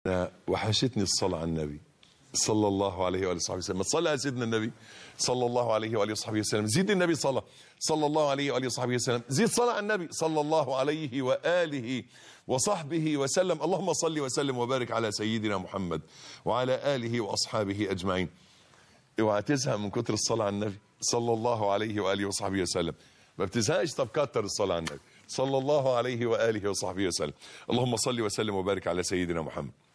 أنا وحشتني الصلاة على النبي صلى الله عليه وآله وصحبه وسلم صلى على سيدنا النبي صلى الله عليه وآله وصحبه وسلم زيد النبي صلى صلى الله عليه وآله وصحبه وسلم زيد صلاة على النبي صلى الله عليه وآله وصحبه وسلم اللهم صل وسلم وبارك على سيدنا محمد وعلى آله وأصحابه أجمعين اوعى تزهق من كتر الصلاة على النبي صلى الله عليه وآله وصحبه وسلم ما بتزهقش طب كتر الصلاة على النبي صلى الله عليه وآله وصحبه وسلم اللهم صل وسلم وبارك على سيدنا محمد